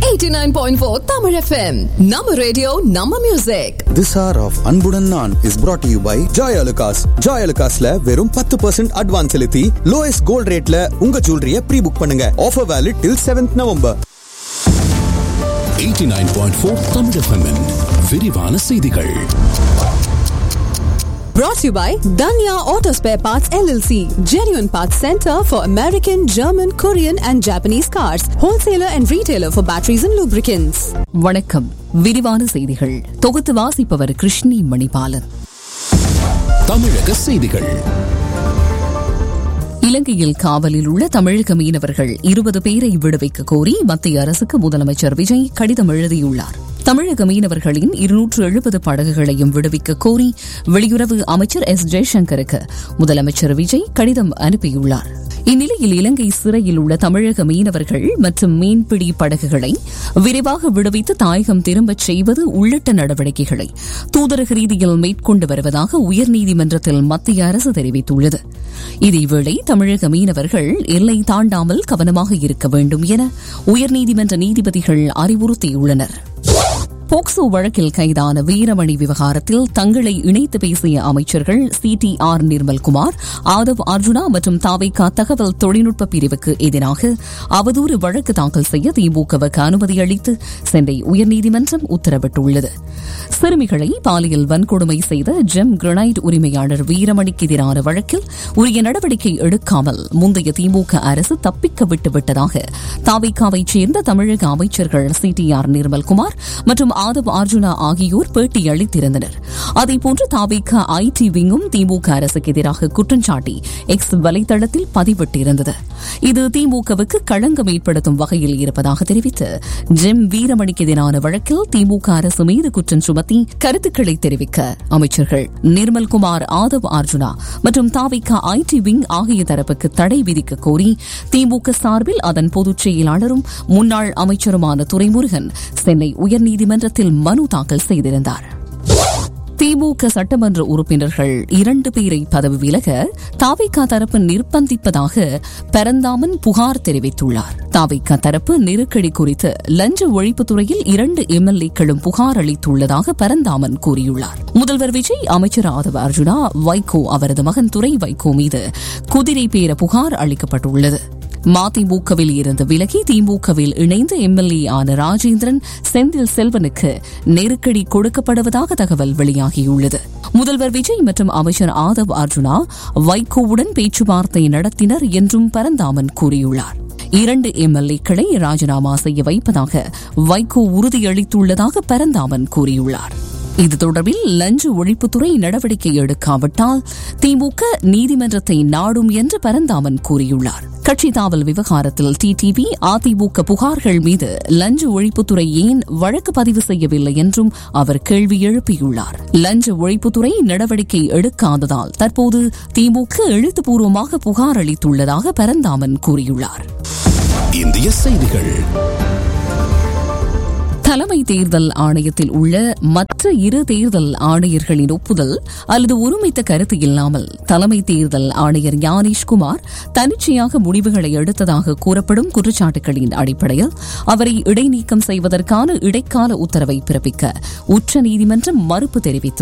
89.4 Tamil FM. Nama radio, Nama music. This hour of அன்புடன் நான் is brought to you by Joy Alukkas Joy அலுகாஸ்ல வெறும் பத்து பர்சன்ட் அட்வான்ஸ் செலுத்தி லோயஸ்ட் கோல்ட் ரேட்ல உங்க ஜுவல்லரிய ப்ரீ புக் பண்ணுங்க offer valid till seventh November 89.4 Tamil எஃப்எம்மின் விரிவான செய்திகள் Brought to you by Danya Auto Spare Parts LLC. Genuine Parts Center for American, German, Korean and Japanese cars. Wholesaler and retailer for batteries and lubricants. வணக்கம் விரிவான செய்திகள் தொகுத்து வாசிப்பவர் கிருஷ்ணி மணிபாலன் தமிழக செய்திகள் இலங்கையில் காவலில் உள்ள தமிழக மீனவர்கள் இருபது பேரை விடுவிக்க கோரி மத்திய அரசுக்கு முதலமைச்சர் விஜய் கடிதம் எழுதியுள்ளார் தமிழக மீனவர்களின் இருநூற்று எழுபது படகுகளையும் விடுவிக்க கோரி வெளியுறவு அமைச்சர் எஸ் ஜெய்சங்கருக்கு முதலமைச்சர் விஜய் கடிதம் அனுப்பியுள்ளார் இந்நிலையில் இலங்கை சிறையில் உள்ள தமிழக மீனவர்கள் மற்றும் மீன்பிடி படகுகளை விரைவாக விடுவித்து தாயகம் திரும்பச் செய்வது உள்ளிட்ட நடவடிக்கைகளை தூதரக ரீதியில் மேற்கொண்டு வருவதாக உயர்நீதிமன்றத்தில் மத்திய அரசு தெரிவித்துள்ளது இதேவேளை தமிழக மீனவர்கள் எல்லை தாண்டாமல் கவனமாக இருக்க வேண்டும் என உயர்நீதிமன்ற நீதிபதிகள் அறிவுறுத்தியுள்ளனர் போக்சோ வழக்கில் கைதான வீரமணி விவகாரத்தில் தங்களை இணைத்து பேசிய அமைச்சர்கள் C T R Nirmalkumar Aadhav Arjuna மற்றும் தாவைக்கா தகவல் தொழில்நுட்ப பிரிவுக்கு எதிராக அவதூறு வழக்கு தாக்கல் செய்ய திமுகவுக்கு அனுமதி அளித்து சென்னை உயர்நீதிமன்றம் உத்தரவிட்டுள்ளது சிறுமிகளை பாலியல் வன்கொடுமை செய்த ஜெம் கிரனைட் உரிமையாளர் வீரமணிக்கு எதிரான வழக்கில் உரிய நடவடிக்கை எடுக்காமல் முந்தைய திமுக அரசு தப்பிக்க விட்டுவிட்டதாக தாவைக்காவைச் சேர்ந்த தமிழக அமைச்சர்கள் சி டி ஆர் நிர்மல்குமார் மற்றும் ஆதவ் அர்ஜுனா ஆகியோர் பேட்டி அளித்திருந்தனர் அதேபோன்று தாவேக ஐடி விங்கும் திமுக அரசுக்கு எதிராக குற்றஞ்சாட்டி எக்ஸ் வலைதளத்தில் பதிவிட்டிருந்தது இது திமுகவுக்கு களங்கம் ஏற்படுத்தும் வகையில் இருப்பதாக தெரிவித்து ஜெம் வீரமணிக்கு எதிரான வழக்கில் திமுக அரசு மீது குற்றம் சுமத்தி கருத்துக்களை தெரிவிக்க அமைச்சர்கள் நிர்மல்குமார் ஆதவ் அர்ஜுனா மற்றும் தாவிக ஐடி விங் ஆகிய தரப்புக்கு தடை விதிக்க கோரி திமுக சார்பில் அதன் பொதுச் செயலாளரும் முன்னாள் அமைச்சருமான துரைமுருகன் சென்னை உயர்நீதிமன்றத்தில் மனு தாக்கல் செய்திருந்தார் திமுக சட்டமன்ற உறுப்பினர்கள் இரண்டு பேரை பதவி விலக தாவைக்கா தரப்பு நிர்பந்திப்பதாக பரந்தாமன் புகார் தெரிவித்துள்ளார் தாவைக்கா தரப்பு நெருக்கடி குறித்து லஞ்ச ஒழிப்புத்துறையில் இரண்டு எம்எல்ஏக்களும் புகார் அளித்துள்ளதாக பரந்தாமன் கூறியுள்ளார் முதல்வர் விஜய் அமைச்சர் ஆதவ அர்ஜுனா வைகோ அவரது மகன் துரை வைகோ மீது குதிரை பேர புகார் அளிக்கப்பட்டுள்ளது மதிமுகவில் இருந்து விலகி திமுகவில் இணைந்து எம்எல்ஏ ஆன ராஜேந்திரன் செந்தில் செல்வனுக்கு நெருக்கடி கொடுக்கப்படுவதாக தகவல் வெளியாகியுள்ளது முதல்வர் விஜய் மற்றும் அமைச்சர் ஆதவ் அர்ஜுனா வைகோவுடன் பேச்சுவார்த்தை நடத்தினர் என்றும் பரந்தாமன் கூறியுள்ளார் இரண்டு எம்எல்ஏக்களை ராஜினாமா செய்ய வைப்பதாக வைகோ உறுதியளித்துள்ளதாக பரந்தாமன் கூறியுள்ளார் இது தொடர்பில் லஞ்ச ஒழிப்புத்துறை நடவடிக்கை எடுக்காவிட்டால் திமுக நீதிமன்றத்தை நாடும் என்று பரந்தாமன் கூறியுள்ளார் கட்சி தாவல் விவகாரத்தில் டிடிவி அதிமுக புகார்கள் மீது லஞ்ச ஒழிப்புத்துறை ஏன் வழக்கு பதிவு செய்யவில்லை என்றும் அவர் கேள்வி எழுப்பியுள்ளார் லஞ்ச ஒழிப்புத்துறை நடவடிக்கை எடுக்காததால் தற்போது திமுக எழுத்துப்பூர்வமாக புகார் அளித்துள்ளதாக பரந்தாமன் கூறியுள்ளார் இந்திய செய்திகள் தலைமை தேர்தல் ஆணையத்தில் உள்ள மற்ற இரு தேர்தல் ஆணையர்களின் ஒப்புதல் அல்லது ஒருமித்த கருத்து இல்லாமல் தலைமை தேர்தல் ஆணையர் ஞானேஷ்குமார் தனிச்சையாக முடிவுகளை எடுத்ததாக கூறப்படும் குற்றச்சாட்டுகளின் அடிப்படையில் அவரை இடைநீக்கம் செய்வதற்கான இடைக்கால உத்தரவை பிறப்பிக்க உச்சநீதிமன்றம் மறுப்பு தெரிவித்துள்ளது